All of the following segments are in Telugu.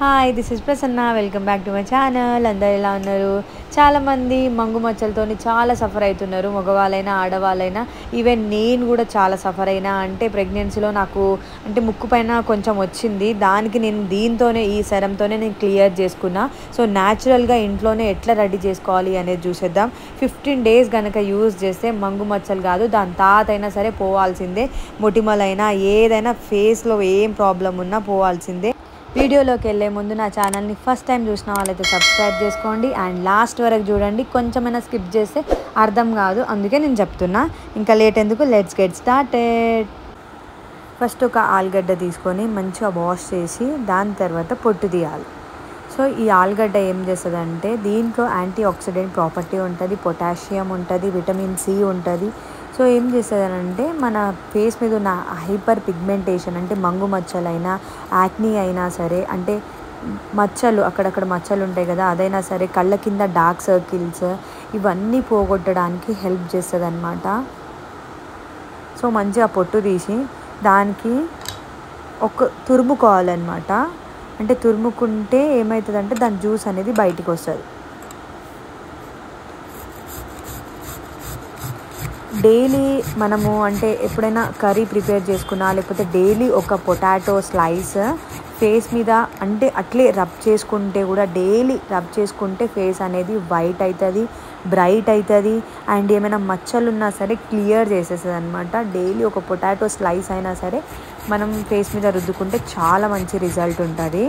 hi this is Prasanna welcome back to my channel అందరు ఎలా ఉన్నారు చాలామంది మంగు మచ్చలతోని చాలా సఫర్ అవుతున్నారు మగవాళ్ళైనా ఆడవాళ్ళైనా ఈవెన్ నేను కూడా చాలా సఫర్ అయినా అంటే ప్రెగ్నెన్సీలో నాకు అంటే ముక్కు పైన కొంచెం వచ్చింది దానికి నేను దీంతోనే ఈ సెరంతోనే నేను క్లియర్ చేసుకున్నా సో న్యాచురల్గా ఇంట్లోనే ఎట్లా రెడీ చేసుకోవాలి అనేది చూసేద్దాం ఫిఫ్టీన్ డేస్ కనుక యూజ్ చేస్తే మంగు మచ్చలు కాదు దాని తాత అయినా సరే పోవాల్సిందే మొటిమలైనా ఏదైనా ఫేస్లో ఏం ప్రాబ్లం ఉన్నా పోవాల్సిందే వీడియోలోకి వెళ్ళే ముందు నా ఛానల్ని ఫస్ట్ టైం చూసిన వాళ్ళైతే సబ్స్క్రైబ్ చేసుకోండి అండ్ లాస్ట్ వరకు చూడండి కొంచెమైనా స్కిప్ చేస్తే అర్థం కాదు అందుకే నేను చెప్తున్నా ఇంకా లేట్ ఎందుకు లెట్స్ గెట్ స్టార్టెడ్ ఫస్ట్ ఒక ఆలుగడ్డ తీసుకొని మంచిగా వాష్ చేసి దాని తర్వాత పొట్టు తీయాలి సో ఈ ఆలుగడ్డ ఏం చేస్తుందంటే దీంట్లో యాంటీ ఆక్సిడెంట్ ప్రాపర్టీ ఉంటుంది పొటాషియం ఉంటుంది విటమిన్ సి ఉంటుంది సో ఏం చేస్తుందనంటే మన ఫేస్ మీద ఉన్న హైపర్ పిగ్మెంటేషన్ అంటే మంగు మచ్చలైనా యాక్నీ అయినా సరే అంటే మచ్చలు అక్కడక్కడ మచ్చలు ఉంటాయి కదా అదైనా సరే కళ్ళ కింద డార్క్ సర్కిల్స్ ఇవన్నీ పోగొట్టడానికి హెల్ప్ చేస్తుంది అనమాట సో మంచిగా పొట్టు తీసి దానికి ఒక తురుముకోవాలన్నమాట అంటే తురుముకుంటే ఏమవుతుందంటే దాని జ్యూస్ అనేది బయటికి వస్తుంది డైలీ మనము అంటే ఎప్పుడైనా కర్రీ ప్రిపేర్ చేసుకున్నా లేకపోతే డైలీ ఒక పొటాటో స్లైస్ ఫేస్ మీద అంటే అట్లే రబ్ చేసుకుంటే కూడా డైలీ రబ్ చేసుకుంటే ఫేస్ అనేది వైట్ అవుతుంది బ్రైట్ అవుతుంది అండ్ ఏమైనా మచ్చలు ఉన్నా సరే క్లియర్ చేసేస్తుంది అనమాట డైలీ ఒక పొటాటో స్లైస్ అయినా సరే మనం ఫేస్ మీద రుద్దుకుంటే చాలా మంచి రిజల్ట్ ఉంటుంది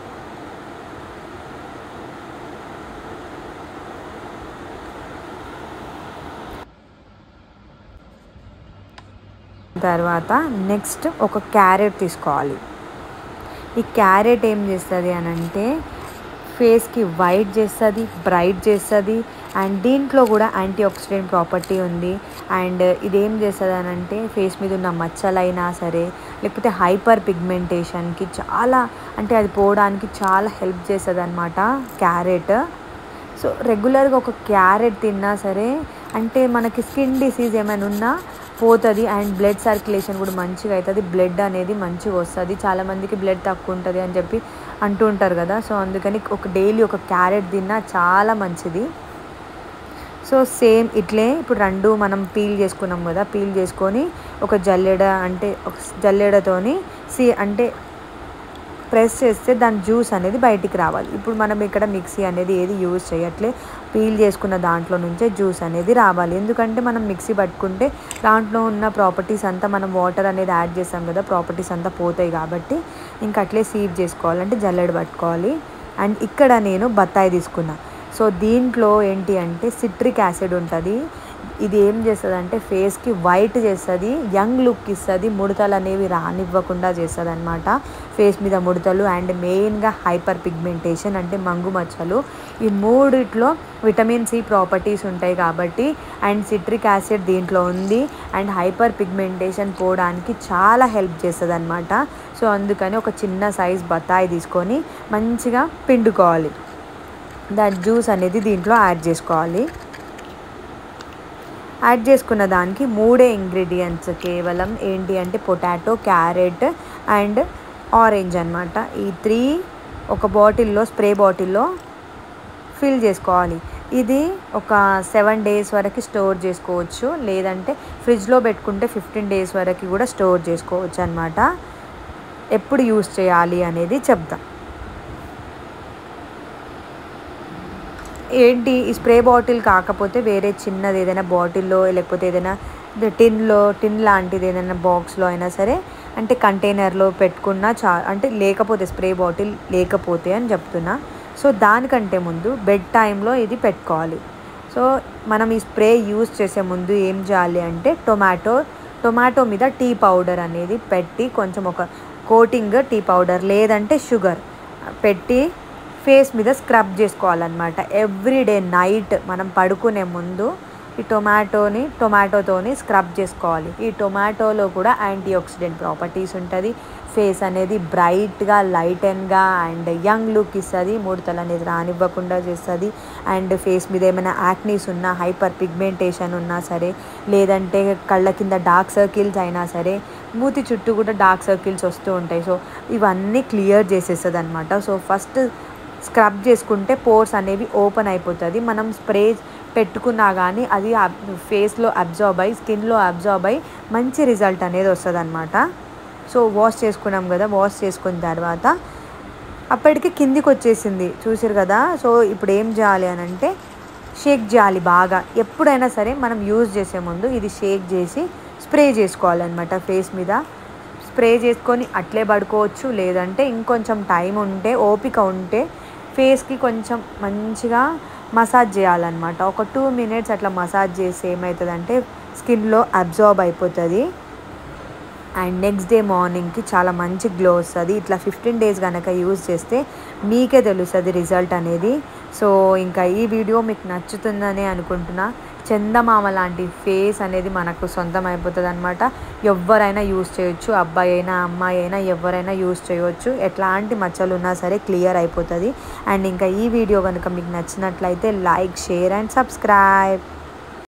తర్వాత నెక్స్ట్ ఒక క్యారెట్ తీసుకోవాలి ఈ క్యారెట్ ఏం చేస్తుంది అని అంటే ఫేస్కి వైట్ చేస్తుంది బ్రైట్ చేస్తుంది అండ్ దీంట్లో కూడా యాంటీ ఆక్సిడెంట్ ప్రాపర్టీ ఉంది అండ్ ఇదేం చేస్తుంది అని అంటే ఫేస్ మీద ఉన్న మచ్చలైనా సరే లేకపోతే హైపర్ పిగ్మెంటేషన్కి చాలా అంటే అది పోవడానికి చాలా హెల్ప్ చేస్తుంది అనమాట క్యారెట్ సో రెగ్యులర్గా ఒక క్యారెట్ తిన్నా సరే అంటే మనకి స్కిన్ డిసీజ్ ఏమైనా ఉన్నా పోతుంది అండ్ బ్లడ్ సర్క్యులేషన్ కూడా మంచిగా అవుతుంది బ్లడ్ అనేది మంచిగా వస్తుంది చాలామందికి బ్లడ్ తక్కువ ఉంటుంది అని చెప్పి అంటూ ఉంటారు కదా సో అందుకని ఒక డైలీ ఒక క్యారెట్ తిన్నా చాలా మంచిది సో సేమ్ ఇట్లే ఇప్పుడు రెండు మనం పీల్ చేసుకున్నాం కదా పీల్ చేసుకొని ఒక జల్లెడ అంటే ఒక జల్లెడతోని సి అంటే ప్రెస్ చేస్తే దాని జ్యూస్ అనేది బయటికి రావాలి ఇప్పుడు మనం ఇక్కడ మిక్సీ అనేది ఏది యూజ్ చేయట్లే పీల్ చేసుకున్న దాంట్లో నుంచే జ్యూస్ అనేది రావాలి ఎందుకంటే మనం మిక్సీ పట్టుకుంటే దాంట్లో ఉన్న ప్రాపర్టీస్ అంతా మనం వాటర్ అనేది యాడ్ చేస్తాం కదా ప్రాపర్టీస్ అంతా పోతాయి కాబట్టి ఇంకా అట్లే సీవ్ చేసుకోవాలి అంటే జల్లెడ పట్టుకోవాలి అండ్ ఇక్కడ నేను బత్తాయి తీసుకున్నా సో దీంట్లో ఏంటి అంటే సిట్రిక్ యాసిడ్ ఉంటుంది ఇది ఏం చేస్తుంది అంటే ఫేస్కి వైట్ చేస్తుంది యంగ్ లుక్ ఇస్తుంది ముడతలు అనేవి రానివ్వకుండా చేస్తుంది అనమాట ఫేస్ మీద ముడతలు అండ్ మెయిన్గా హైపర్ పిగ్మెంటేషన్ అంటే మంగు మచ్చలు ఈ మూడిట్లో విటమిన్ సి ప్రాపర్టీస్ ఉంటాయి కాబట్టి అండ్ సిట్రిక్ యాసిడ్ దీంట్లో ఉంది అండ్ హైపర్ పిగ్మెంటేషన్ పోవడానికి చాలా హెల్ప్ చేస్తుంది అనమాట సో అందుకని ఒక చిన్న సైజ్ బత్తాయి తీసుకొని మంచిగా పిండుకోవాలి దాని జ్యూస్ అనేది దీంట్లో యాడ్ చేసుకోవాలి యాడ్ చేసుకున్న దానికి మూడే ఇంగ్రీడియంట్స్ కేవలం ఏంటి అంటే పొటాటో క్యారెట్ అండ్ ఆరెంజ్ అనమాట ఈ త్రీ ఒక బాటిల్లో స్ప్రే బాటిల్లో ఫిల్ చేసుకోవాలి ఇది ఒక సెవెన్ డేస్ వరకు స్టోర్ చేసుకోవచ్చు లేదంటే ఫ్రిడ్జ్లో పెట్టుకుంటే ఫిఫ్టీన్ డేస్ వరకు కూడా స్టోర్ చేసుకోవచ్చు అనమాట ఎప్పుడు యూస్ చేయాలి అనేది చెప్దాం ఏంటి ఈ స్ప్రే బాటిల్ కాకపోతే వేరే చిన్నది ఏదైనా బాటిల్లో లేకపోతే ఏదైనా టిన్లో టిన్ లాంటిది ఏదైనా బాక్స్లో అయినా సరే అంటే కంటైనర్లో పెట్టుకున్నా చా అంటే లేకపోతే స్ప్రే బాటిల్ లేకపోతే అని చెప్తున్నా సో దానికంటే ముందు బెడ్ టైంలో ఇది పెట్టుకోవాలి సో మనం ఈ స్ప్రే యూస్ చేసే ముందు ఏం చేయాలి అంటే టొమాటో టొమాటో మీద టీ పౌడర్ అనేది పెట్టి కొంచెం ఒక కోటింగ్ టీ పౌడర్ లేదంటే షుగర్ పెట్టి ఫేస్ మీద స్క్రబ్ చేసుకోవాలన్నమాట ఎవ్రీడే నైట్ మనం పడుకునే ముందు ఈ టొమాటోని టొమాటోతోని స్క్రబ్ చేసుకోవాలి ఈ టొమాటోలో కూడా యాంటీ ఆక్సిడెంట్ ప్రాపర్టీస్ ఉంటుంది ఫేస్ అనేది బ్రైట్గా లైటన్గా అండ్ యంగ్ లుక్ ఇస్తుంది ముడతలు అనేది రానివ్వకుండా చేస్తుంది అండ్ ఫేస్ మీద ఏమైనా యాక్నీస్ ఉన్నా హైపర్ పిగ్మెంటేషన్ ఉన్నా సరే లేదంటే కళ్ళ కింద డార్క్ సర్కిల్స్ అయినా సరే మూతి చుట్టూ కూడా డార్క్ సర్కిల్స్ వస్తూ ఉంటాయి సో ఇవన్నీ క్లియర్ చేసేస్తుంది అనమాట సో ఫస్ట్ స్క్రబ్ చేసుకుంటే పోర్స్ అనేవి ఓపెన్ అయిపోతుంది మనం స్ప్రే పెట్టుకున్నా కానీ అది ఫేస్లో అబ్జార్బ్ అయ్యి స్కిన్లో అబ్జార్బ్ అయ్యి మంచి రిజల్ట్ అనేది వస్తుంది అనమాట సో వాష్ చేసుకున్నాం కదా వాష్ చేసుకున్న తర్వాత అప్పటికి కిందికి వచ్చేసింది చూసారు కదా సో ఇప్పుడు ఏం చేయాలి అని అంటే షేక్ చేయాలి బాగా ఎప్పుడైనా సరే మనం యూజ్ చేసే ముందు ఇది షేక్ చేసి స్ప్రే చేసుకోవాలన్నమాట ఫేస్ మీద స్ప్రే చేసుకొని అట్లే పడుకోవచ్చు లేదంటే ఇంకొంచెం టైం ఉంటే ఓపిక ఉంటే ఫేస్కి కొంచెం మంచిగా మసాజ్ చేయాలన్నమాట ఒక టూ మినిట్స్ అట్లా మసాజ్ చేసి ఏమవుతుందంటే స్కిన్లో అబ్జార్బ్ అయిపోతుంది అండ్ నెక్స్ట్ డే మార్నింగ్కి చాలా మంచి గ్లో వస్తుంది ఇట్లా ఫిఫ్టీన్ డేస్ కనుక యూజ్ చేస్తే మీకే తెలుస్తుంది రిజల్ట్ అనేది సో ఇంకా ఈ వీడియో మీకు నచ్చుతుందని అనుకుంటున్నా చందమామ లాంటి ఫేస్ అనేది మనకు సొంతం అయిపోతుంది అనమాట ఎవరైనా యూజ్ చేయొచ్చు అబ్బాయి అయినా అమ్మాయి అయినా ఎవరైనా యూజ్ చేయవచ్చు ఎట్లాంటి మచ్చలు ఉన్నా సరే క్లియర్ అయిపోతుంది అండ్ ఇంకా ఈ వీడియో కనుక మీకు నచ్చినట్లయితే లైక్ షేర్ అండ్ సబ్స్క్రైబ్